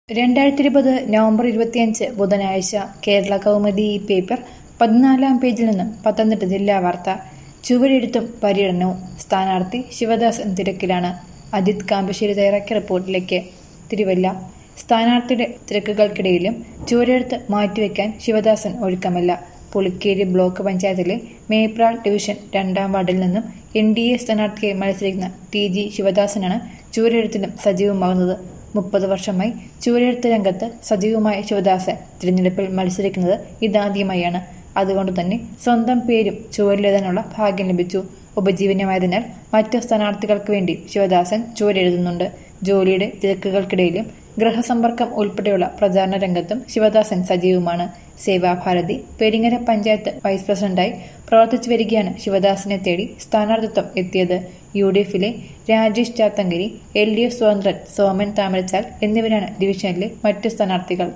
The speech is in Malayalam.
രണ്ടായിരത്തി ഇരുപത് നവംബർ ഇരുപത്തിയഞ്ച് ബുധനാഴ്ച കേരള കൗമുദി ഈ പേപ്പർ പതിനാലാം പേജിൽ നിന്നും പത്തനംതിട്ട ജില്ലാ വാർത്ത ചുവരെഴുത്തും പര്യടനവും സ്ഥാനാർത്ഥി ശിവദാസൻ തിരക്കിലാണ് അജിത് കാമ്പശ്ശേരി തയ്യാറാക്കിയ റിപ്പോർട്ടിലേക്ക് തിരുവല്ല സ്ഥാനാർത്ഥിയുടെ തിരക്കുകൾക്കിടയിലും ചുവരെഴുത്ത് മാറ്റിവെക്കാൻ ശിവദാസൻ ഒരുക്കമല്ല പുളിക്കേരി ബ്ലോക്ക് പഞ്ചായത്തിലെ മേപ്രാൾ ഡിവിഷൻ രണ്ടാം വാർഡിൽ നിന്നും എൻ ഡി എ സ്ഥാനാർത്ഥിയായി മത്സരിക്കുന്ന ടി ജി ശിവദാസനാണ് ചുവരെഴുത്തിലും സജീവമാകുന്നത് മുപ്പത് വർഷമായി ചുവരെഴുത്ത് രംഗത്ത് സജീവമായ ശിവദാസൻ തിരഞ്ഞെടുപ്പിൽ മത്സരിക്കുന്നത് ഇതാദ്യമായാണ് അതുകൊണ്ട് തന്നെ സ്വന്തം പേരും ചുവരിലെഴുതാനുള്ള ഭാഗ്യം ലഭിച്ചു ഉപജീവനമായതിനാൽ മറ്റു സ്ഥാനാർത്ഥികൾക്ക് വേണ്ടി ശിവദാസൻ ചുവരെഴുതുന്നുണ്ട് ജോലിയുടെ തിരക്കുകൾക്കിടയിലും ഗൃഹസമ്പർക്കം ഉൾപ്പെടെയുള്ള പ്രചാരണ രംഗത്തും ശിവദാസൻ സജീവമാണ് സേവാഭാരതി പെരിങ്ങര പഞ്ചായത്ത് വൈസ് പ്രസിഡന്റായി പ്രവർത്തിച്ചു വരികയാണ് ശിവദാസിനെ തേടി സ്ഥാനാർത്ഥിത്വം എത്തിയത് യു ഡി എഫിലെ Rajesh Chathankari L D F സ്വതന്ത്രൻ സോമൻ താമരച്ചാൽ എന്നിവരാണ് ഡിവിഷനിലെ മറ്റു സ്ഥാനാർത്ഥികൾ